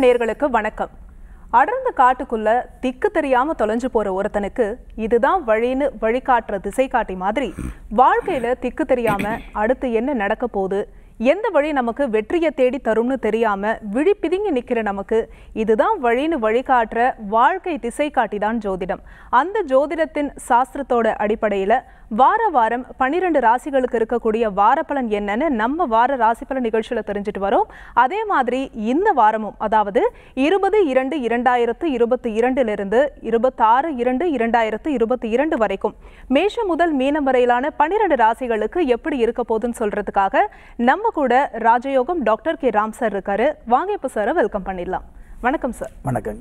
நேர்களுக்கு வணக்கம் அடர்ந்த காட்டுக்குள்ள திக்கு தெரியாம தொலைஞ்சு போற ஒருத்தனுக்கு இதுதான் வழின்னு வழிகாட்டுற திசை காட்டி மாதிரி வாழ்க்கையில திக்கு தெரியாம அடுத்து என்ன நடக்க போகுது எந்த வழி நமக்கு வெற்றியை தேடி தரும்னு தெரியாம விழி பிதுங்கி நிக்கிற நமக்கு இதுதான் வழின்னு வழிகாட்டுற வாழ்க்கை திசை காட்டி தான் ஜோதிடம் அந்த ஜோதிடத்தின் சாஸ்திரத்தோட அடிப்படையில வார வாரம் பன்னிரெண்டு ராசிகளுக்கு இருக்கக்கூடிய வாரப்பலன் என்னன்னு நம்ம வார ராசிப்பலன் நிகழ்ச்சியில தெரிஞ்சுட்டு வரோம் அதே மாதிரி இந்த வாரமும் அதாவது இருபது இரண்டு இரண்டாயிரத்து இருபத்தி இரண்டிலிருந்து இருபத்தாறு இரண்டு இரண்டாயிரத்து இருபத்தி இரண்டு வரைக்கும் மேஷம் முதல் மீனம் வரையிலான பன்னிரெண்டு ராசிகளுக்கு எப்படி இருக்க போகுதுன்னு சொல்றதுக்காக நம்ம கூட ராஜயோகம் டாக்டர் கே ராம் சார் இருக்காரு வாங்க இப்போ சாரை வெல்கம் பண்ணிடலாம் வணக்கம் சார் வணக்கங்க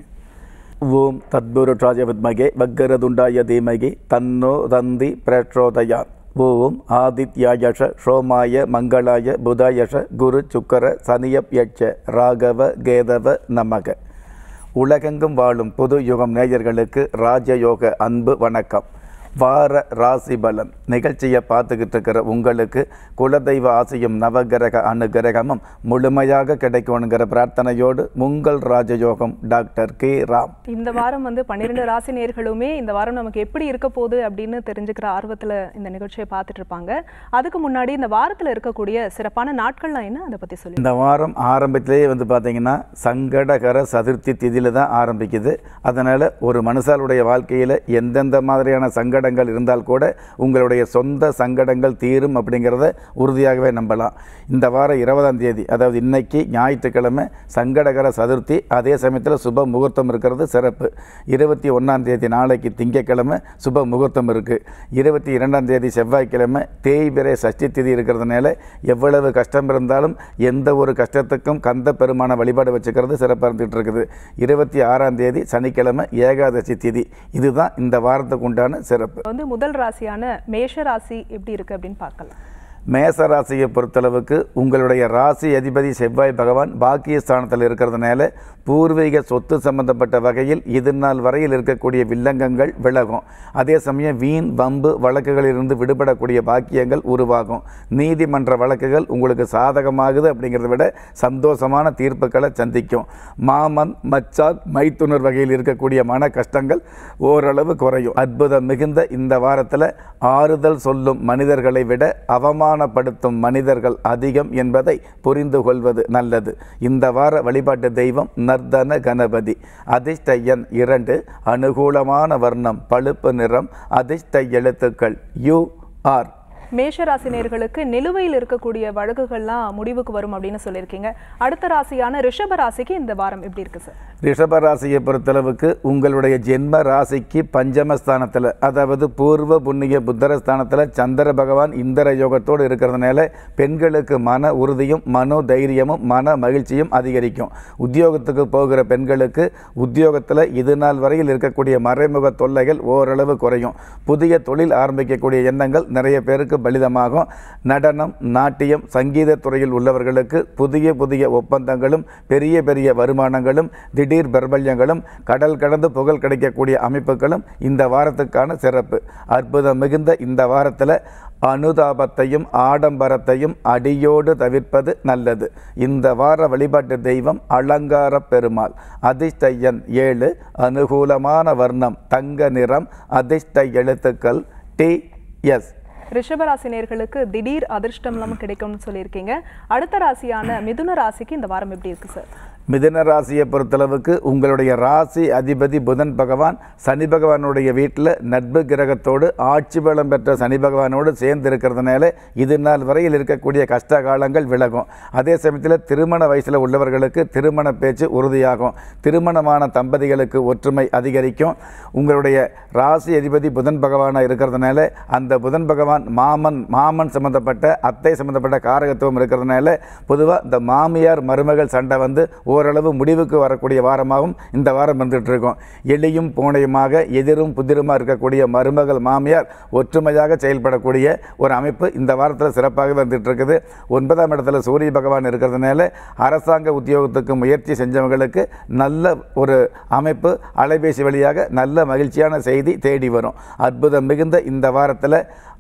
ஓம் தத்புருஷாய வித்மகே வக்கரதுண்டாய தீமகி தன்னோ தந்தி பிரச்சோதயாத் ஓம் ஆதித்யாயஷ சோமாய மங்களாய புதாயஷ குரு சுக்கர சனியப்யட்ச ராகவ கேதவ நமக உலகெங்கும் வாழும் புது யுகம் நேயர்களுக்கு ராஜயோக அன்பு வணக்கம் வார ராசி பலன் நிகழ்ச்சியை பார்த்துக்கிட்டு இருக்கிற உங்களுக்கு குலதெய்வ ஆசையும் நவகிரக அனுகிரகமும் முழுமையாக கிடைக்கணுங்கிற பிரார்த்தனையோடு உங்கள் ராஜயோகம் டாக்டர் கே ராம் இந்த வாரம் வந்து பன்னிரெண்டு ராசி நேர்களுமே இந்த வாரம் நமக்கு எப்படி இருக்க போகுது அப்படின்னு தெரிஞ்சுக்கிற ஆர்வத்துல இந்த நிகழ்ச்சியை பார்த்துட்டு இருப்பாங்க அதுக்கு முன்னாடி இந்த வாரத்துல இருக்கக்கூடிய சிறப்பான நாட்கள்லாம் என்ன அதை பத்தி சொல்லி இந்த வாரம் ஆரம்பத்திலேயே வந்து பார்த்தீங்கன்னா சங்கடகர சதுர்த்தி திதியில தான் ஆரம்பிக்குது அதனால் ஒரு மனுஷாளுடைய வாழ்க்கையில் எந்தெந்த மாதிரியான சங்கடங்கள் இருந்தால் கூட உங்களுடைய சொந்த சங்கடங்கள் தீரும் அப்படிங்கிறத உறுதியாகவே நம்பலாம் இந்த வாரம் இருபதாம் தேதி அதாவது இன்னைக்கு ஞாயிற்றுக்கிழமை சங்கடகர சதுர்த்தி அதே சமயத்தில் சுப முகூர்த்தம் இருக்கிறது சிறப்பு இருபத்தி ஒன்றாம் தேதி நாளைக்கு திங்கட்கிழமை சுப முகூர்த்தம் இருக்குது இருபத்தி இரண்டாம் தேதி செவ்வாய்க்கிழமை தேய்பிரை சஷ்டி திதி இருக்கிறதுனால எவ்வளவு கஷ்டம் இருந்தாலும் எந்த ஒரு கஷ்டத்துக்கும் கந்த பெருமான வழிபாடு வச்சுக்கிறது சிறப்பாக இருந்துகிட்டு இருக்குது இருபத்தி ஆறாம் தேதி சனிக்கிழமை ஏகாதசி திதி இதுதான் இந்த வாரத்துக்கு உண்டான சிறப்பு வந்து முதல் ராசியான மேஷ ராசி எப்படி இருக்கு அப்படின்னு பார்க்கலாம் மேச ராசியை பொறுத்தளவுக்கு உங்களுடைய ராசி அதிபதி செவ்வாய் பகவான் பாக்கியஸ்தானத்தில் இருக்கிறதுனால பூர்வீக சொத்து சம்பந்தப்பட்ட வகையில் இது நாள் வரையில் இருக்கக்கூடிய வில்லங்கங்கள் விலகும் அதே சமயம் வீண் வம்பு வழக்குகளிலிருந்து விடுபடக்கூடிய பாக்கியங்கள் உருவாகும் நீதிமன்ற வழக்குகள் உங்களுக்கு சாதகமாகுது அப்படிங்கிறத விட சந்தோஷமான தீர்ப்புகளை சந்திக்கும் மாமன் மச்சான் மைத்துனர் வகையில் இருக்கக்கூடிய மன கஷ்டங்கள் ஓரளவு குறையும் அற்புதம் மிகுந்த இந்த வாரத்தில் ஆறுதல் சொல்லும் மனிதர்களை விட அவமானப்படுத்தும் மனிதர்கள் அதிகம் என்பதை புரிந்து கொள்வது நல்லது இந்த வார வழிபாட்டு தெய்வம் நர்தன கணபதி அதிர்ஷ்ட எண் இரண்டு அனுகூலமான வர்ணம் பழுப்பு நிறம் அதிர்ஷ்ட எழுத்துக்கள் யூ ஆர் மேஷ ராசி நேர்களுக்கு நிலுவையில் இருக்கக்கூடிய வழக்குகள்லாம் முடிவுக்கு வரும் அப்படின்னு சொல்லியிருக்கீங்க அடுத்த ராசியான ரிஷப ராசிக்கு இந்த வாரம் எப்படி இருக்கு சார் ரிஷப ராசியை பொறுத்தளவுக்கு உங்களுடைய ஜென்ம ராசிக்கு பஞ்சமஸ்தானத்தில் அதாவது பூர்வ புண்ணிய புத்தரஸ்தானத்தில் சந்திர பகவான் இந்திர யோகத்தோடு இருக்கிறதுனால பெண்களுக்கு மன உறுதியும் மனோ தைரியமும் மன மகிழ்ச்சியும் அதிகரிக்கும் உத்தியோகத்துக்கு போகிற பெண்களுக்கு உத்தியோகத்தில் இது நாள் வரையில் இருக்கக்கூடிய மறைமுக தொல்லைகள் ஓரளவு குறையும் புதிய தொழில் ஆரம்பிக்கக்கூடிய எண்ணங்கள் நிறைய பேருக்கு பலிதமாகும் நடனம் நாட்டியம் சங்கீத துறையில் உள்ளவர்களுக்கு புதிய புதிய ஒப்பந்தங்களும் பெரிய பெரிய வருமானங்களும் திடீர் பிரபல்யங்களும் கடல் கடந்து புகழ் கிடைக்கக்கூடிய அமைப்புகளும் இந்த வாரத்துக்கான சிறப்பு அற்புதம் மிகுந்த இந்த வாரத்தில் அனுதாபத்தையும் ஆடம்பரத்தையும் அடியோடு தவிர்ப்பது நல்லது இந்த வார வழிபாட்டு தெய்வம் அலங்கார பெருமாள் அதிர்ஷ்ட எண் ஏழு அனுகூலமான வர்ணம் தங்க நிறம் அதிர்ஷ்ட எழுத்துக்கள் டி எஸ் ரிஷப ராசி நேர்களுக்கு திடீர் அதிர்ஷ்டம் இல்லாமல் கிடைக்கும்னு சொல்லியிருக்கீங்க அடுத்த ராசியான மிதுன ராசிக்கு இந்த வாரம் எப்படி இருக்கு சார் மிதுன ராசியை பொறுத்தளவுக்கு உங்களுடைய ராசி அதிபதி புதன் பகவான் சனி பகவானுடைய வீட்டில் நட்பு கிரகத்தோடு ஆட்சி பலம் பெற்ற சனி பகவானோடு சேர்ந்து இருக்கிறதுனால இது நாள் வரையில் இருக்கக்கூடிய கஷ்ட காலங்கள் விலகும் அதே சமயத்தில் திருமண வயசில் உள்ளவர்களுக்கு திருமண பேச்சு உறுதியாகும் திருமணமான தம்பதிகளுக்கு ஒற்றுமை அதிகரிக்கும் உங்களுடைய ராசி அதிபதி புதன் பகவானாக இருக்கிறதுனால அந்த புதன் பகவான் மாமன் மாமன் சம்மந்தப்பட்ட அத்தை சம்மந்தப்பட்ட காரகத்துவம் இருக்கிறதுனால பொதுவாக இந்த மாமியார் மருமகள் சண்டை வந்து ஓரளவு முடிவுக்கு வரக்கூடிய வாரமாகவும் இந்த வாரம் வந்துட்டு இருக்கோம் எளியும் பூனையுமாக எதிரும் புதிருமாக இருக்கக்கூடிய மருமகள் மாமியார் ஒற்றுமையாக செயல்படக்கூடிய ஒரு அமைப்பு இந்த வாரத்தில் சிறப்பாக வந்துட்டு இருக்குது ஒன்பதாம் இடத்துல சூரிய பகவான் இருக்கிறதுனால அரசாங்க உத்தியோகத்துக்கு முயற்சி செஞ்சவங்களுக்கு நல்ல ஒரு அமைப்பு அலைபேசி வழியாக நல்ல மகிழ்ச்சியான செய்தி தேடி வரும் அற்புதம் மிகுந்த இந்த வாரத்தில்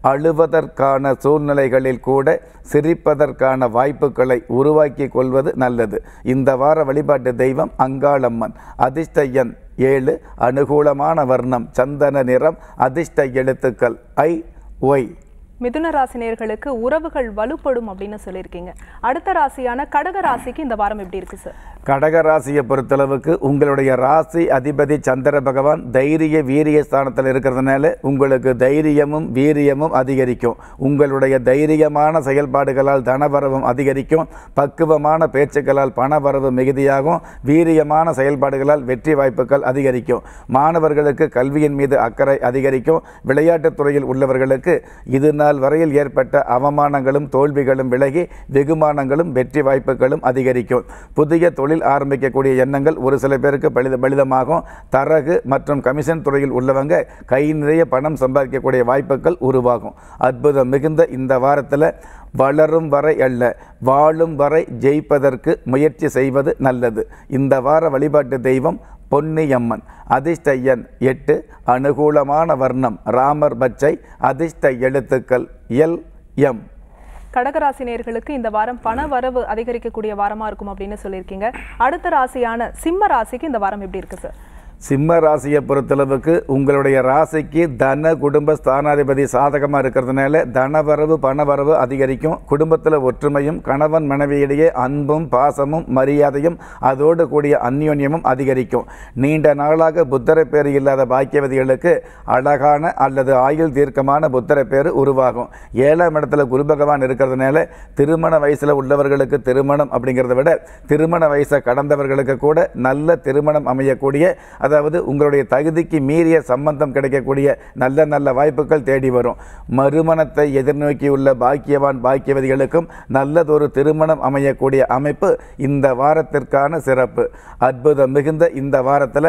அழுவதற்கான சூழ்நிலைகளில் கூட சிரிப்பதற்கான வாய்ப்புகளை உருவாக்கி கொள்வது நல்லது இந்த வார வழிபாட்டு தெய்வம் அங்காளம்மன் அதிர்ஷ்ட எண் ஏழு அனுகூலமான வர்ணம் சந்தன நிறம் அதிர்ஷ்ட எழுத்துக்கள் ஐ ஒய் மிதுன ராசினியர்களுக்கு உறவுகள் வலுப்படும் அப்படின்னு சொல்லியிருக்கீங்க அடுத்த ராசியான கடக ராசிக்கு இந்த வாரம் எப்படி இருக்கு சார் கடக ராசியை பொறுத்தளவுக்கு உங்களுடைய ராசி அதிபதி சந்திர பகவான் தைரிய வீரிய ஸ்தானத்தில் இருக்கிறதுனால உங்களுக்கு தைரியமும் வீரியமும் அதிகரிக்கும் உங்களுடைய தைரியமான செயல்பாடுகளால் தனவரவும் அதிகரிக்கும் பக்குவமான பேச்சுக்களால் பணவரவு மிகுதியாகும் வீரியமான செயல்பாடுகளால் வெற்றி வாய்ப்புகள் அதிகரிக்கும் மாணவர்களுக்கு கல்வியின் மீது அக்கறை அதிகரிக்கும் விளையாட்டுத் துறையில் உள்ளவர்களுக்கு இது நாள் வரையில் ஏற்பட்ட அவமானங்களும் தோல்விகளும் விலகி வெகுமானங்களும் வெற்றி வாய்ப்புகளும் அதிகரிக்கும் புதிய தொழில் ஆரம்பிக்கக்கூடிய எண்ணங்கள் ஒரு சில பேருக்கு பலித பலிதமாகும் தரகு மற்றும் கமிஷன் துறையில் உள்ளவங்க கை நிறைய பணம் சம்பாதிக்கக்கூடிய வாய்ப்புகள் உருவாகும் அற்புதம் மிகுந்த இந்த வாரத்தில் வளரும் வரை அல்ல வாழும் வரை ஜெயிப்பதற்கு முயற்சி செய்வது நல்லது இந்த வார வழிபாட்டு தெய்வம் பொன்னியம்மன் அதிர்ஷ்ட எண் எட்டு அனுகூலமான வர்ணம் ராமர் பச்சை அதிர்ஷ்ட எழுத்துக்கள் எல் எம் கடகராசினியர்களுக்கு இந்த வாரம் பண வரவு அதிகரிக்கக்கூடிய வாரமா இருக்கும் அப்படின்னு சொல்லியிருக்கீங்க அடுத்த ராசியான சிம்ம ராசிக்கு இந்த வாரம் எப்படி இருக்கு சார் சிம்ம ராசியை பொறுத்தளவுக்கு உங்களுடைய ராசிக்கு தன குடும்ப ஸ்தானாதிபதி சாதகமாக இருக்கிறதுனால தனவரவு பணவரவு அதிகரிக்கும் குடும்பத்தில் ஒற்றுமையும் கணவன் மனைவியிடையே அன்பும் பாசமும் மரியாதையும் அதோடு கூடிய அந்யோன்யமும் அதிகரிக்கும் நீண்ட நாளாக புத்தர பேர் இல்லாத பாக்கியவதிகளுக்கு அழகான அல்லது ஆயுள் தீர்க்கமான புத்தர பேர் உருவாகும் ஏழாம் இடத்துல குரு பகவான் இருக்கிறதுனால திருமண வயசில் உள்ளவர்களுக்கு திருமணம் அப்படிங்கிறத விட திருமண வயசை கடந்தவர்களுக்கு கூட நல்ல திருமணம் அமையக்கூடிய அதாவது உங்களுடைய தகுதிக்கு மீறிய சம்பந்தம் கிடைக்கக்கூடிய நல்ல நல்ல வாய்ப்புகள் தேடி வரும் மறுமணத்தை எதிர்நோக்கியுள்ள பாக்கியவான் பாக்கியவதிகளுக்கும் நல்லதொரு திருமணம் அமையக்கூடிய அமைப்பு இந்த வாரத்திற்கான சிறப்பு அற்புதம் மிகுந்த இந்த வாரத்தில்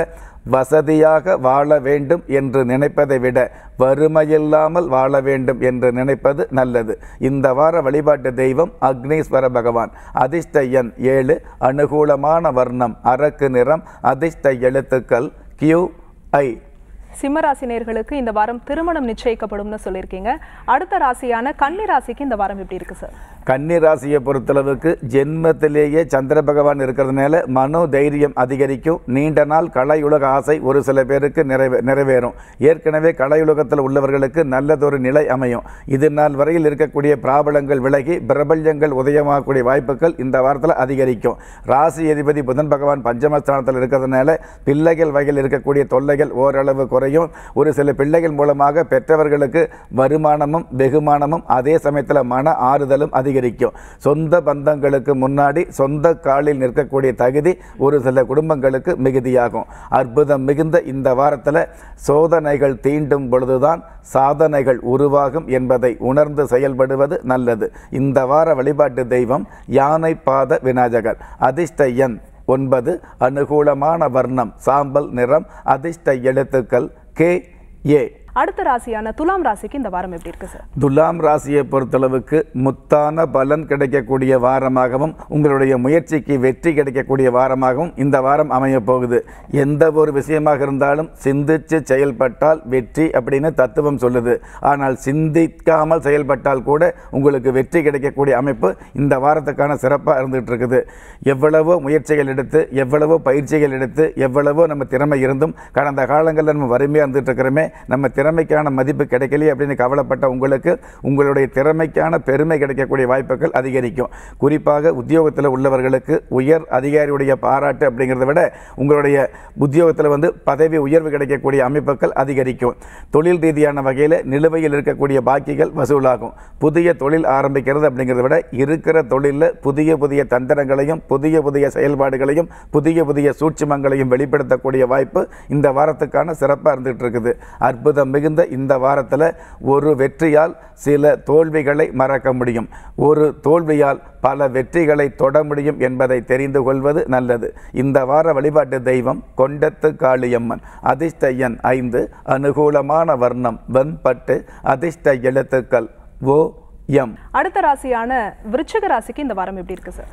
வசதியாக வாழ வேண்டும் என்று நினைப்பதை விட வறுமையில்லாமல் வாழ வேண்டும் என்று நினைப்பது நல்லது இந்த வார வழிபாட்டு தெய்வம் அக்னீஸ்வர பகவான் அதிர்ஷ்ட எண் ஏழு அனுகூலமான வர்ணம் அரக்கு நிறம் அதிர்ஷ்ட எழுத்துக்கள் கியூ ஐ சிம்ம ராசினியர்களுக்கு இந்த வாரம் திருமணம் நிச்சயிக்கப்படும்னு சொல்லியிருக்கீங்க அடுத்த ராசியான கன்னி ராசிக்கு இந்த வாரம் எப்படி இருக்கு சார் கன்னி ராசியை பொறுத்தளவுக்கு ஜென்மத்திலேயே சந்திர பகவான் இருக்கிறதுனால மனோ தைரியம் அதிகரிக்கும் நீண்ட நாள் கலையுலக ஆசை ஒரு சில பேருக்கு நிறைவே நிறைவேறும் ஏற்கனவே கலையுலகத்தில் உள்ளவர்களுக்கு நல்லதொரு நிலை அமையும் இது நாள் வரையில் இருக்கக்கூடிய பிராபலங்கள் விலகி பிரபல்யங்கள் உதயமாகக்கூடிய வாய்ப்புகள் இந்த வாரத்தில் அதிகரிக்கும் ராசி அதிபதி புதன் பகவான் பஞ்சமஸ்தானத்தில் இருக்கிறதுனால பிள்ளைகள் வகையில் இருக்கக்கூடிய தொல்லைகள் ஓரளவு குறையும் ஒரு சில பிள்ளைகள் மூலமாக பெற்றவர்களுக்கு வருமானமும் வெகுமானமும் அதே சமயத்தில் மன ஆறுதலும் அதிகரிக்கும் சொந்த பந்தங்களுக்கு முன்னாடி சொந்த காலில் நிற்கக்கூடிய தகுதி ஒரு சில குடும்பங்களுக்கு மிகுதியாகும் அற்புதம் மிகுந்த இந்த வாரத்தில் சோதனைகள் தீண்டும் பொழுதுதான் சாதனைகள் உருவாகும் என்பதை உணர்ந்து செயல்படுவது நல்லது இந்த வார வழிபாட்டு தெய்வம் யானை பாத விநாயகர் அதிர்ஷ்ட எண் ஒன்பது அனுகூலமான வர்ணம் சாம்பல் நிறம் அதிர்ஷ்ட எழுத்துக்கள் கே ஏ அடுத்த ராசியான துலாம் ராசிக்கு இந்த வாரம் எப்படி இருக்கு சார் துலாம் ராசியை பொறுத்தளவுக்கு முத்தான பலன் கிடைக்கக்கூடிய வாரமாகவும் உங்களுடைய முயற்சிக்கு வெற்றி கிடைக்கக்கூடிய வாரமாகவும் இந்த வாரம் அமையப் போகுது எந்த ஒரு விஷயமாக இருந்தாலும் சிந்திச்சு செயல்பட்டால் வெற்றி அப்படின்னு தத்துவம் சொல்லுது ஆனால் சிந்திக்காமல் செயல்பட்டால் கூட உங்களுக்கு வெற்றி கிடைக்கக்கூடிய அமைப்பு இந்த வாரத்துக்கான சிறப்பாக இருந்துகிட்டு இருக்குது எவ்வளவோ முயற்சிகள் எடுத்து எவ்வளவோ பயிற்சிகள் எடுத்து எவ்வளவோ நம்ம திறமை இருந்தும் கடந்த காலங்களில் நம்ம வறுமையாக இருந்துட்டு இருக்கிறோமே நம்ம திறமைக்கான மதிப்பு கிடைக்கலையே அப்படின்னு கவலைப்பட்ட உங்களுக்கு உங்களுடைய திறமைக்கான பெருமை கிடைக்கக்கூடிய வாய்ப்புகள் அதிகரிக்கும் குறிப்பாக உத்தியோகத்தில் உள்ளவர்களுக்கு உயர் அதிகாரியுடைய பாராட்டு அப்படிங்கிறத விட உங்களுடைய உத்தியோகத்தில் வந்து பதவி உயர்வு கிடைக்கக்கூடிய அமைப்புகள் அதிகரிக்கும் தொழில் ரீதியான வகையில் நிலுவையில் இருக்கக்கூடிய பாக்கிகள் வசூலாகும் புதிய தொழில் ஆரம்பிக்கிறது அப்படிங்கிறத விட இருக்கிற தொழிலில் புதிய புதிய தந்திரங்களையும் புதிய புதிய செயல்பாடுகளையும் புதிய புதிய சூட்சுமங்களையும் வெளிப்படுத்தக்கூடிய வாய்ப்பு இந்த வாரத்துக்கான சிறப்பாக இருந்துகிட்டு இருக்குது அற்புதம் மிகுந்த இந்த வாரத்தில் ஒரு வெற்றியால் சில தோல்விகளை மறக்க முடியும் ஒரு தோல்வியால் பல வெற்றிகளை தொட முடியும் என்பதை தெரிந்து கொள்வது நல்லது இந்த வார வழிபாட்டு தெய்வம் கொண்டத்து காளியம்மன் அதிர்ஷ்ட எண் ஐந்து அனுகூலமான வர்ணம் வெண்பட்டு அதிர்ஷ்ட எழுத்துக்கள் ஓ எம் அடுத்த ராசியான விருச்சிக ராசிக்கு இந்த வாரம் எப்படி இருக்கு சார்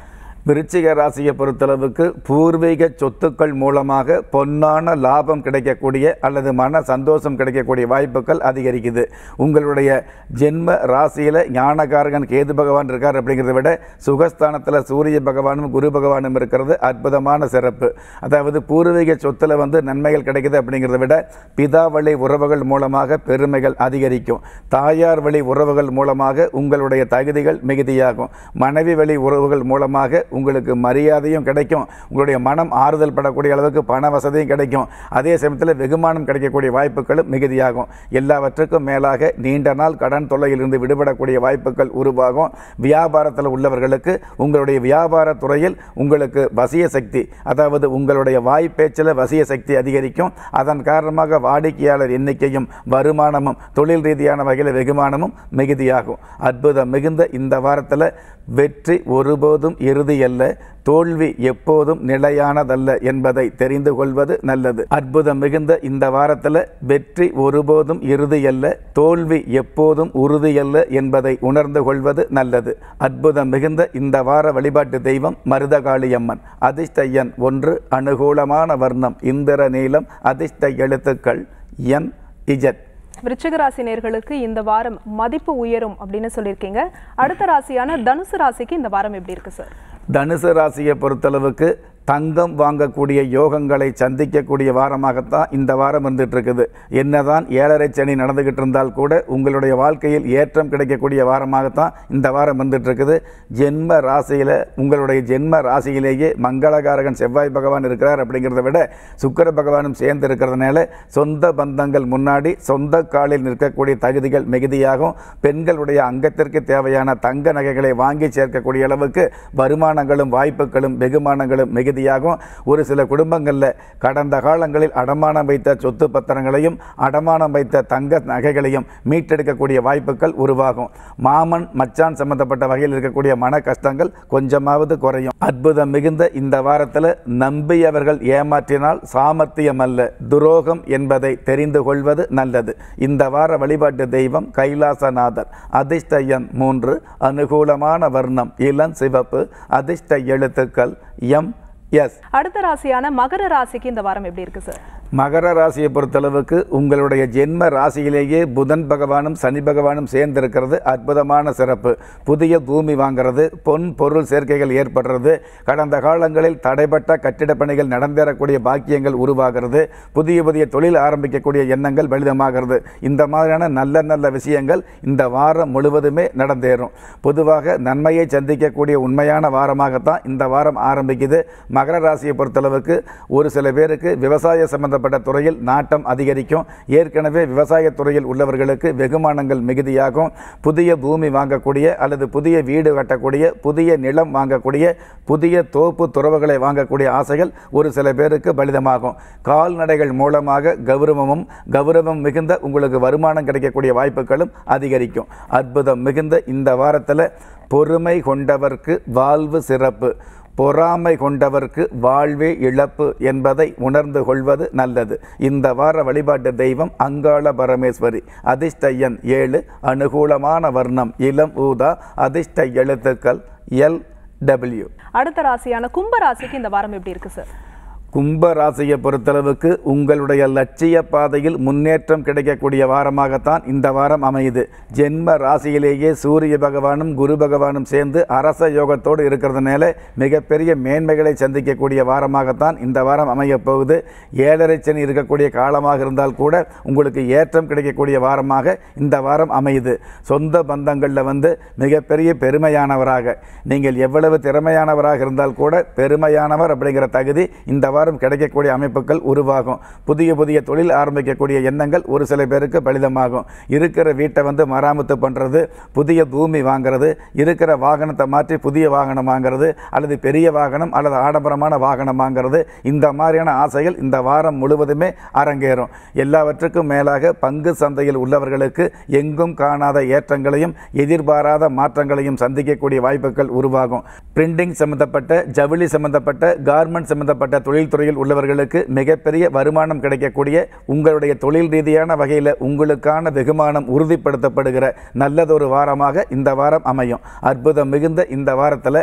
விருச்சிக ராசியை பொறுத்தளவுக்கு பூர்வீக சொத்துக்கள் மூலமாக பொன்னான லாபம் கிடைக்கக்கூடிய அல்லது மன சந்தோஷம் கிடைக்கக்கூடிய வாய்ப்புகள் அதிகரிக்குது உங்களுடைய ஜென்ம ராசியில் ஞானகாரகன் கேது பகவான் இருக்கார் அப்படிங்கிறத விட சுகஸ்தானத்தில் சூரிய பகவானும் குரு பகவானும் இருக்கிறது அற்புதமான சிறப்பு அதாவது பூர்வீக சொத்தில் வந்து நன்மைகள் கிடைக்குது அப்படிங்கிறத விட பிதா வழி உறவுகள் மூலமாக பெருமைகள் அதிகரிக்கும் தாயார் வழி உறவுகள் மூலமாக உங்களுடைய தகுதிகள் மிகுதியாகும் மனைவி வழி உறவுகள் மூலமாக உங்களுக்கு மரியாதையும் கிடைக்கும் உங்களுடைய மனம் ஆறுதல் படக்கூடிய அளவுக்கு பண வசதியும் கிடைக்கும் அதே சமயத்தில் வெகுமானம் கிடைக்கக்கூடிய வாய்ப்புகளும் மிகுதியாகும் எல்லாவற்றுக்கும் மேலாக நீண்ட நாள் கடன் தொல்லையிலிருந்து விடுபடக்கூடிய வாய்ப்புகள் உருவாகும் வியாபாரத்தில் உள்ளவர்களுக்கு உங்களுடைய வியாபார துறையில் உங்களுக்கு வசிய சக்தி அதாவது உங்களுடைய வாய் பேச்சில் வசிய சக்தி அதிகரிக்கும் அதன் காரணமாக வாடிக்கையாளர் எண்ணிக்கையும் வருமானமும் தொழில் ரீதியான வகையில் வெகுமானமும் மிகுதியாகும் அற்புதம் மிகுந்த இந்த வாரத்தில் வெற்றி ஒருபோதும் இறுதியல்ல தோல்வி எப்போதும் நிலையானதல்ல என்பதை தெரிந்து கொள்வது நல்லது அற்புதம் மிகுந்த இந்த வாரத்தில் வெற்றி ஒருபோதும் இறுதியல்ல தோல்வி எப்போதும் உறுதியல்ல என்பதை உணர்ந்து கொள்வது நல்லது அற்புதம் மிகுந்த இந்த வார வழிபாட்டு தெய்வம் மருதகாளியம்மன் அதிர்ஷ்ட எண் ஒன்று அனுகூலமான வர்ணம் இந்திர நீளம் அதிர்ஷ்ட எழுத்துக்கள் என் இஜட் விருச்சிக ராசி நேர்களுக்கு இந்த வாரம் மதிப்பு உயரும் அப்படின்னு சொல்லியிருக்கீங்க அடுத்த ராசியான தனுசு ராசிக்கு இந்த வாரம் எப்படி இருக்கு சார் தனுசு ராசியை பொறுத்தளவுக்கு தங்கம் வாங்கக்கூடிய யோகங்களை சந்திக்கக்கூடிய வாரமாகத்தான் இந்த வாரம் வந்துட்டு இருக்குது என்னதான் ஏழரை சனி நடந்துகிட்டு இருந்தால் கூட உங்களுடைய வாழ்க்கையில் ஏற்றம் கிடைக்கக்கூடிய வாரமாகத்தான் இந்த வாரம் வந்துட்டு இருக்குது ஜென்ம ராசியில் உங்களுடைய ஜென்ம ராசியிலேயே மங்களகாரகன் செவ்வாய் பகவான் இருக்கிறார் அப்படிங்கிறத விட சுக்கிர பகவானும் சேர்ந்து இருக்கிறதுனால சொந்த பந்தங்கள் முன்னாடி சொந்த காலில் நிற்கக்கூடிய தகுதிகள் மிகுதியாகும் பெண்களுடைய அங்கத்திற்கு தேவையான தங்க நகைகளை வாங்கி சேர்க்கக்கூடிய அளவுக்கு வருமானங்களும் வாய்ப்புகளும் வெகுமானங்களும் மிகுதியாகும் ஒரு சில குடும்பங்களில் கடந்த காலங்களில் அடமானம் வைத்த சொத்து பத்திரங்களையும் அடமானம் வைத்த தங்க நகைகளையும் மீட்டெடுக்கக்கூடிய வாய்ப்புகள் உருவாகும் மாமன் மச்சான் சம்பந்தப்பட்ட வகையில் இருக்கக்கூடிய மன கஷ்டங்கள் கொஞ்சமாவது குறையும் அற்புதம் மிகுந்த இந்த வாரத்தில் நம்பியவர்கள் ஏமாற்றினால் சாமர்த்தியம் அல்ல துரோகம் என்பதை தெரிந்து கொள்வது நல்லது இந்த வார வழிபாட்டு தெய்வம் கைலாசநாதர் அதிர்ஷ்ட எண் மூன்று அனுகூலமான வர்ணம் இளம் சிவப்பு அதிர்ஷ்ட எழுத்துக்கள் எம் எஸ் அடுத்த ராசியான மகர ராசிக்கு இந்த வாரம் எப்படி இருக்கு சார் மகர ராசியை பொறுத்தளவுக்கு உங்களுடைய ஜென்ம ராசியிலேயே புதன் பகவானும் சனி பகவானும் சேர்ந்திருக்கிறது அற்புதமான சிறப்பு புதிய பூமி வாங்கிறது பொன் பொருள் சேர்க்கைகள் ஏற்படுறது கடந்த காலங்களில் தடைப்பட்ட கட்டிடப் பணிகள் நடந்தேறக்கூடிய பாக்கியங்கள் உருவாகிறது புதிய புதிய தொழில் ஆரம்பிக்கக்கூடிய எண்ணங்கள் பலிதமாகிறது இந்த மாதிரியான நல்ல நல்ல விஷயங்கள் இந்த வாரம் முழுவதுமே நடந்தேறும் பொதுவாக நன்மையை சந்திக்கக்கூடிய உண்மையான வாரமாகத்தான் இந்த வாரம் ஆரம்பிக்குது மகர ராசியை பொறுத்தளவுக்கு ஒரு சில பேருக்கு விவசாய சம்பந்தப்பட்ட துறையில் நாட்டம் அதிகரிக்கும் ஏற்கனவே விவசாயத் துறையில் உள்ளவர்களுக்கு வெகுமானங்கள் மிகுதியாகும் புதிய பூமி வாங்கக்கூடிய அல்லது புதிய வீடு கட்டக்கூடிய புதிய நிலம் வாங்கக்கூடிய புதிய தோப்பு துறவுகளை வாங்கக்கூடிய ஆசைகள் ஒரு சில பேருக்கு பலிதமாகும் கால்நடைகள் மூலமாக கௌரவமும் கௌரவம் மிகுந்த உங்களுக்கு வருமானம் கிடைக்கக்கூடிய வாய்ப்புகளும் அதிகரிக்கும் அற்புதம் மிகுந்த இந்த வாரத்தில் பொறுமை கொண்டவர்க்கு வாழ்வு சிறப்பு பொறாமை கொண்டவர்க்கு வாழ்வே இழப்பு என்பதை உணர்ந்து கொள்வது நல்லது இந்த வார வழிபாட்டு தெய்வம் அங்காள பரமேஸ்வரி அதிர்ஷ்ட எண் ஏழு அனுகூலமான வர்ணம் இளம் ஊதா அதிர்ஷ்ட எழுத்துக்கள் எல் டபிள்யூ அடுத்த ராசியான கும்ப ராசிக்கு இந்த வாரம் எப்படி இருக்கு சார் கும்ப ராசியை பொறுத்தளவுக்கு உங்களுடைய லட்சிய பாதையில் முன்னேற்றம் கிடைக்கக்கூடிய வாரமாகத்தான் இந்த வாரம் அமையுது ஜென்ம ராசியிலேயே சூரிய பகவானும் குரு பகவானும் சேர்ந்து அரச யோகத்தோடு இருக்கிறதுனால மிகப்பெரிய மேன்மைகளை சந்திக்கக்கூடிய வாரமாகத்தான் இந்த வாரம் அமையப் போகுது ஏழரை சனி இருக்கக்கூடிய காலமாக இருந்தால் கூட உங்களுக்கு ஏற்றம் கிடைக்கக்கூடிய வாரமாக இந்த வாரம் அமையுது சொந்த பந்தங்களில் வந்து மிகப்பெரிய பெருமையானவராக நீங்கள் எவ்வளவு திறமையானவராக இருந்தால் கூட பெருமையானவர் அப்படிங்கிற தகுதி இந்த வாரம் கிடைக்கக்கூடிய அமைப்புகள் உருவாகும் புதிய புதிய தொழில் ஆரம்பிக்கக்கூடிய எண்ணங்கள் ஒரு சில பேருக்கு பலிதமாகும் இருக்கிற வீட்டை வந்து மராமத்து பண்ணுறது புதிய பூமி வாங்குறது இருக்கிற வாகனத்தை மாற்றி புதிய வாகனம் வாங்குறது அல்லது பெரிய வாகனம் அல்லது ஆடம்பரமான வாகனம் வாங்குறது இந்த மாதிரியான ஆசைகள் இந்த வாரம் முழுவதுமே அரங்கேறும் எல்லாவற்றுக்கும் மேலாக பங்கு சந்தையில் உள்ளவர்களுக்கு எங்கும் காணாத ஏற்றங்களையும் எதிர்பாராத மாற்றங்களையும் சந்திக்கக்கூடிய வாய்ப்புகள் உருவாகும் பிரிண்டிங் சம்பந்தப்பட்ட ஜவுளி சம்பந்தப்பட்ட கார்மெண்ட் சம்பந்தப்பட்ட தொழில்துறையில் உள்ளவர்களுக்கு மிகப்பெரிய வருமானம் கிடைக்கக்கூடிய உங்களுடைய தொழில் ரீதியான வகையில் உங்களுக்கான வெகுமானம் உறுதிப்படுத்தப்படுகிற நல்லதொரு வாரமாக இந்த வாரம் அமையும் அற்புதம் மிகுந்த இந்த வாரத்தில்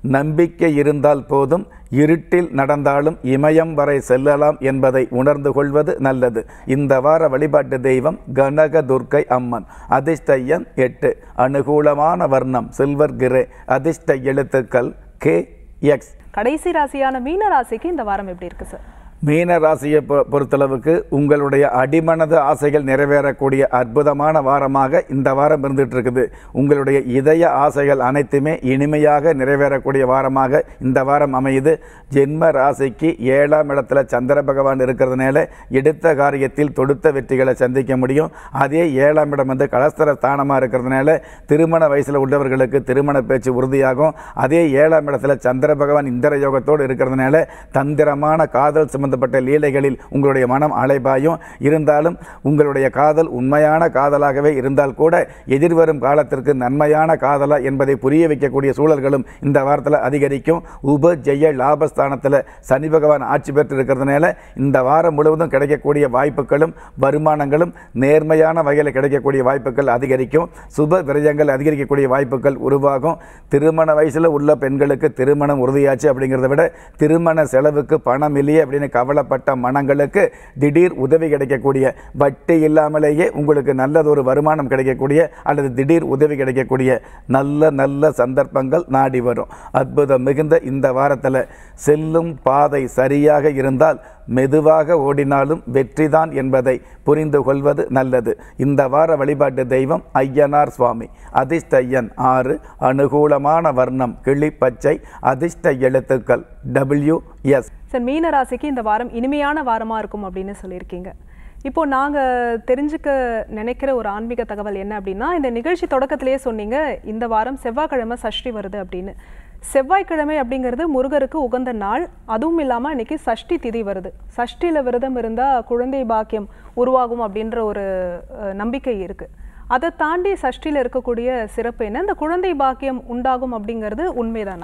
நம்பிக்கை இருந்தால் போதும் இருட்டில் நடந்தாலும் இமயம் வரை செல்லலாம் என்பதை உணர்ந்து கொள்வது நல்லது இந்த வார வழிபாட்டு தெய்வம் கனக துர்க்கை அம்மன் அதிர்ஷ்ட எண் எட்டு அனுகூலமான வர்ணம் சில்வர் கிரே அதிர்ஷ்ட எழுத்துக்கள் கே எக்ஸ் கடைசி ராசியான மீன ராசிக்கு இந்த வாரம் எப்படி இருக்கு சார் மீன ராசியை பொ- பொறுத்தளவுக்கு உங்களுடைய அடிமனது ஆசைகள் நிறைவேறக்கூடிய அற்புதமான வாரமாக இந்த வாரம் இருந்துட்டு இருக்குது உங்களுடைய இதய ஆசைகள் அனைத்துமே இனிமையாக நிறைவேறக்கூடிய வாரமாக இந்த வாரம் அமையுது ஜென்ம ராசிக்கு ஏழாம் இடத்துல சந்திர பகவான் இருக்கிறதுனால எடுத்த காரியத்தில் தொடுத்த வெற்றிகளை சந்திக்க முடியும் அதே ஏழாம் இடம் வந்து கலஸ்தர ஸ்தானமாக இருக்கிறதுனால திருமண வயசில் உள்ளவர்களுக்கு திருமண பேச்சு உறுதியாகும் அதே ஏழாம் இடத்துல சந்திர பகவான் இந்திர யோகத்தோடு இருக்கிறதுனால தந்திரமான காதல் சம்பந்தப்பட்ட லீலைகளில் உங்களுடைய மனம் அலைபாயும் இருந்தாலும் உங்களுடைய காதல் உண்மையான காதலாகவே இருந்தால் கூட எதிர்வரும் காலத்திற்கு நன்மையான காதலா என்பதை புரிய வைக்கக்கூடிய சூழல்களும் இந்த வாரத்தில் அதிகரிக்கும் உப ஜெய லாபஸ்தானத்தில் சனி பகவான் ஆட்சி பெற்று இருக்கிறதுனால இந்த வாரம் முழுவதும் கிடைக்கக்கூடிய வாய்ப்புகளும் வருமானங்களும் நேர்மையான வகையில் கிடைக்கக்கூடிய வாய்ப்புகள் அதிகரிக்கும் சுப விரயங்கள் அதிகரிக்கக்கூடிய வாய்ப்புகள் உருவாகும் திருமண வயசில் உள்ள பெண்களுக்கு திருமணம் உறுதியாச்சு அப்படிங்கிறத விட திருமண செலவுக்கு பணம் இல்லையே அப்படின்னு கவலைப்பட்ட மனங்களுக்கு திடீர் உதவி கிடைக்கக்கூடிய வட்டி இல்லாமலேயே உங்களுக்கு நல்லதொரு வருமானம் கிடைக்கக்கூடிய அல்லது திடீர் உதவி கிடைக்கக்கூடிய நல்ல நல்ல சந்தர்ப்பங்கள் நாடி வரும் அற்புதம் மிகுந்த இந்த வாரத்தில் செல்லும் பாதை சரியாக இருந்தால் மெதுவாக ஓடினாலும் வெற்றிதான் என்பதை புரிந்து கொள்வது நல்லது இந்த வார வழிபாட்டு தெய்வம் ஐயனார் சுவாமி அதிர்ஷ்ட எண் ஆறு அனுகூலமான வர்ணம் கிளிப்பச்சை அதிர்ஷ்ட எழுத்துக்கள் டபிள்யூ எஸ் சார் மீன ராசிக்கு இந்த வாரம் இனிமையான வாரமா இருக்கும் அப்படின்னு சொல்லியிருக்கீங்க இப்போ நாங்க தெரிஞ்சுக்க நினைக்கிற ஒரு ஆன்மீக தகவல் என்ன அப்படின்னா இந்த நிகழ்ச்சி தொடக்கத்திலேயே சொன்னீங்க இந்த வாரம் செவ்வாய்க்கிழமை சஷ்டி வருது அப்படின்னு செவ்வாய்க்கிழமை அப்படிங்கிறது முருகருக்கு உகந்த நாள் அதுவும் இல்லாம இன்னைக்கு சஷ்டி திதி வருது சஷ்டியில விரதம் இருந்தா குழந்தை பாக்கியம் உருவாகும் அப்படின்ற ஒரு அஹ், நம்பிக்கை இருக்கு அதை தாண்டி சஷ்டியில இருக்கக்கூடிய சிறப்பு என்ன இந்த குழந்தை பாக்கியம் உண்டாகும் அப்படிங்கிறது உண்மைதானா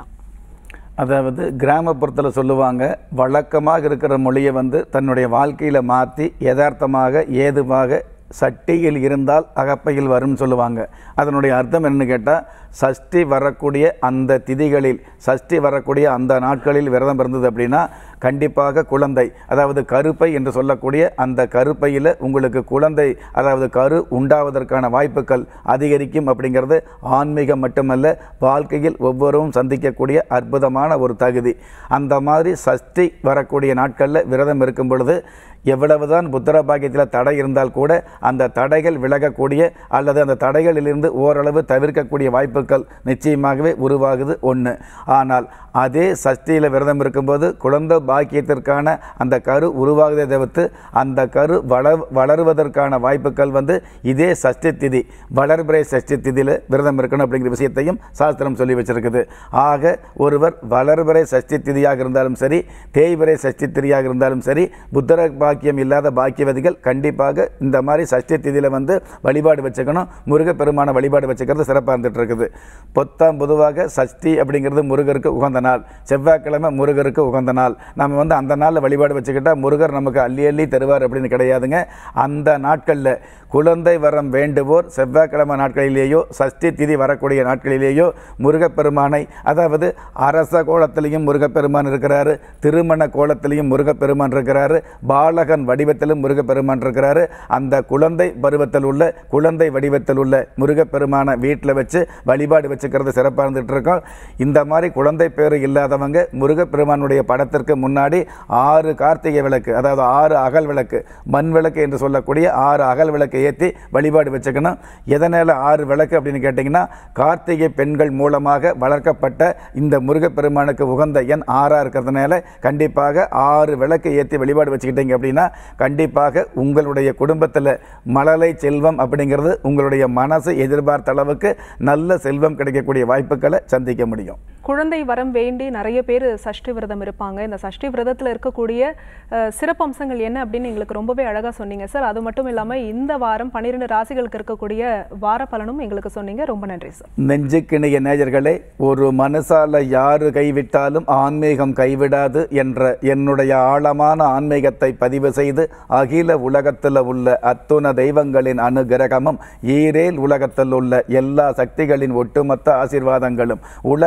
அதாவது கிராமப்புறத்தில் சொல்லுவாங்க வழக்கமாக இருக்கிற மொழியை வந்து தன்னுடைய வாழ்க்கையில் மாற்றி யதார்த்தமாக ஏதுவாக சட்டியில் இருந்தால் அகப்பையில் வரும்னு சொல்லுவாங்க அதனுடைய அர்த்தம் என்னன்னு கேட்டால் சஷ்டி வரக்கூடிய அந்த திதிகளில் சஷ்டி வரக்கூடிய அந்த நாட்களில் விரதம் இருந்தது அப்படின்னா கண்டிப்பாக குழந்தை அதாவது கருப்பை என்று சொல்லக்கூடிய அந்த கருப்பையில் உங்களுக்கு குழந்தை அதாவது கரு உண்டாவதற்கான வாய்ப்புகள் அதிகரிக்கும் அப்படிங்கிறது ஆன்மீகம் மட்டுமல்ல வாழ்க்கையில் ஒவ்வொருவரும் சந்திக்கக்கூடிய அற்புதமான ஒரு தகுதி அந்த மாதிரி சஷ்டி வரக்கூடிய நாட்களில் விரதம் இருக்கும் பொழுது எவ்வளவுதான் புத்திர பாக்கியத்தில் தடை இருந்தால் கூட அந்த தடைகள் விலகக்கூடிய அல்லது அந்த தடைகளிலிருந்து ஓரளவு தவிர்க்கக்கூடிய வாய்ப்புகள் நிச்சயமாகவே உருவாகுது ஒன்று ஆனால் அதே சஷ்டியில் விரதம் இருக்கும்போது குழந்தை பாக்கியத்திற்கான அந்த கரு உருவாகுதே தவிர்த்து அந்த கரு வள வளருவதற்கான வாய்ப்புகள் வந்து இதே சஷ்டி திதி வளர்பிறை சஷ்டி திதியில் விரதம் இருக்கணும் அப்படிங்கிற விஷயத்தையும் சாஸ்திரம் சொல்லி வச்சிருக்குது ஆக ஒருவர் வளர்பிறை சஷ்டி திதியாக இருந்தாலும் சரி தேய்பிறை சஷ்டி திதியாக இருந்தாலும் சரி புத்தர பாக்கியம் இல்லாத பாக்கியவதிகள் கண்டிப்பாக இந்த மாதிரி சஷ்டி திதியில் வந்து வழிபாடு வச்சுக்கணும் முருகப்பெருமான வழிபாடு வச்சுக்கிறது சிறப்பாக இருந்துட்டு இருக்குது பொத்தாம் பொதுவாக சஷ்டி அப்படிங்கிறது முருகருக்கு உகந்த நாள் செவ்வாய்க்கிழமை முருகருக்கு உகந்த நாள் நம்ம வந்து அந்த நாளில் வழிபாடு வச்சுக்கிட்டா முருகர் நமக்கு அள்ளி அள்ளி தருவார் அப்படின்னு கிடையாதுங்க அந்த நாட்களில் குழந்தை வரம் வேண்டுவோர் செவ்வாய்க்கிழமை நாட்களிலேயோ சஷ்டி திதி வரக்கூடிய நாட்களிலேயோ முருகப்பெருமானை அதாவது அரச கோலத்திலையும் முருகப்பெருமான் இருக்கிறாரு திருமண கோலத்திலையும் முருகப்பெருமான் இருக்கிறாரு பாலகன் வடிவத்திலும் முருகப்பெருமான் இருக்கிறாரு அந்த குழந்தை பருவத்தில் உள்ள குழந்தை வடிவத்தில் உள்ள முருகப்பெருமானை வீட்டில் வச்சு வழிபாடு வச்சுக்கிறது சிறப்பாக இருந்துட்டு இருக்கோம் இந்த மாதிரி குழந்தை பேர் இல்லாதவங்க முருகப்பெருமானுடைய படத்திற்கு முன்னாடி ஆறு கார்த்திகை விளக்கு அதாவது ஆறு அகல் விளக்கு மண் விளக்கு என்று சொல்லக்கூடிய ஆறு அகல் விளக்கை ஏற்றி வழிபாடு வச்சுக்கணும் எதனால் ஆறு விளக்கு அப்படின்னு கேட்டிங்கன்னா கார்த்திகை பெண்கள் மூலமாக வளர்க்கப்பட்ட இந்த முருகப்பெருமானுக்கு உகந்த எண் ஆறாக இருக்கிறதுனால கண்டிப்பாக ஆறு விளக்கு ஏற்றி வழிபாடு வச்சுக்கிட்டீங்க அப்படின்னா கண்டிப்பாக உங்களுடைய குடும்பத்தில் மழலை செல்வம் அப்படிங்கிறது உங்களுடைய மனசு எதிர்பார்த்த அளவுக்கு நல்ல செல்வம் கிடைக்கக்கூடிய வாய்ப்புகளை சந்திக்க முடியும் குழந்தை வரம் வேண்டி நிறைய பேர் சஷ்டி விரதம் இருப்பாங்க இந்த சஷ்டி விரதத்தில் இருக்கக்கூடிய அஹ், சிறப்பம்சங்கள் என்ன அப்படின்னு எங்களுக்கு ரொம்பவே அழகாக சொன்னீங்க சார் அது மட்டும் இல்லாமல் இந்த வாரம் பன்னிரெண்டு ராசிகளுக்கு இருக்கக்கூடிய வார பலனும் எங்களுக்கு சொன்னீங்க ரொம்ப நன்றி சார் நெஞ்சுக்கிணைய நேயர்களே ஒரு மனசால யாரு கைவிட்டாலும் ஆன்மீகம் கைவிடாது என்ற என்னுடைய ஆழமான ஆன்மீகத்தை பதிவு செய்து அகில உலகத்தில் உள்ள அத்துண தெய்வங்களின் அனுகிரகமும் ஈரேல் உலகத்தில் உள்ள எல்லா சக்திகளின் ஒட்டுமொத்த ஆசீர்வாதங்களும் உலக மக்கள்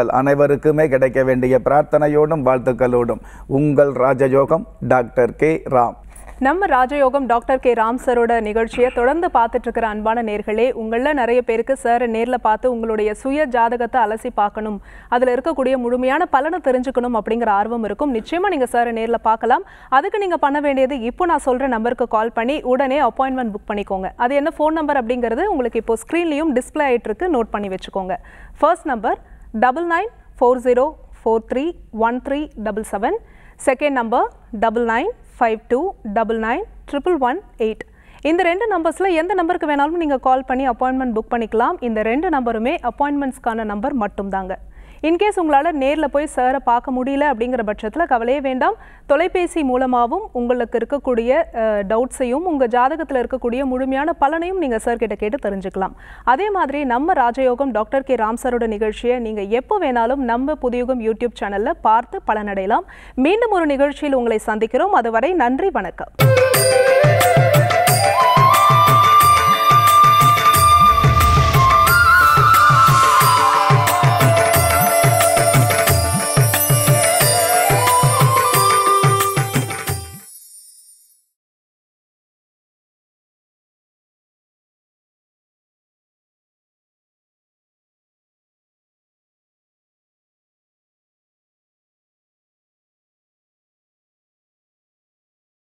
உங்கள் அனைவருக்குமே கிடைக்க வேண்டிய பிரார்த்தனையோடும் வாழ்த்துக்களோடும் உங்கள் ராஜயோகம் டாக்டர் கே ராம் நம்ம ராஜயோகம் டாக்டர் கே ராம் சரோட நிகழ்ச்சியை தொடர்ந்து பார்த்துட்டு இருக்கிற அன்பான நேர்களே உங்களில் நிறைய பேருக்கு சார் நேரில் பார்த்து உங்களுடைய சுய ஜாதகத்தை அலசி பார்க்கணும் அதில் இருக்கக்கூடிய முழுமையான பலனை தெரிஞ்சுக்கணும் அப்படிங்கிற ஆர்வம் இருக்கும் நிச்சயமாக நீங்கள் சார் நேரில் பார்க்கலாம் அதுக்கு நீங்கள் பண்ண வேண்டியது இப்போ நான் சொல்கிற நம்பருக்கு கால் பண்ணி உடனே அப்பாயின்மெண்ட் புக் பண்ணிக்கோங்க அது என்ன ஃபோன் நம்பர் அப்படிங்கிறது உங்களுக்கு இப்போ ஸ்க்ரீன்லேயும் டிஸ்பிளே ஆகிட்டு இருக்கு நோட் பண்ணி வச்சுக்கோங்க first number double nine four zero four three one three double seven second number double nine five two double nine triple one eight இந்த ரெண்டு நம்பர்ஸில் எந்த நம்பருக்கு வேணாலும் நீங்கள் கால் பண்ணி அப்பாயின்மெண்ட் புக் பண்ணிக்கலாம் இந்த ரெண்டு நம்பருமே அப்பாயின்மெண்ட்ஸ்க்கான நம்பர் மட்டும்தாங்க இன்கேஸ் உங்களால் நேரில் போய் சாரை பார்க்க முடியல அப்படிங்கிற பட்சத்தில் கவலையே வேண்டாம் தொலைபேசி மூலமாகவும் உங்களுக்கு இருக்கக்கூடிய டவுட்ஸையும் உங்கள் ஜாதகத்தில் இருக்கக்கூடிய முழுமையான பலனையும் நீங்கள் சார் கிட்ட கேட்டு தெரிஞ்சுக்கலாம் அதே மாதிரி நம்ம ராஜயோகம் டாக்டர் கே ராம் சாரோட நிகழ்ச்சியை நீங்கள் எப்போ வேணாலும் நம்ம புதியுகம் யூடியூப் சேனலில் பார்த்து பலனடையலாம் மீண்டும் ஒரு நிகழ்ச்சியில் உங்களை சந்திக்கிறோம் அதுவரை நன்றி வணக்கம்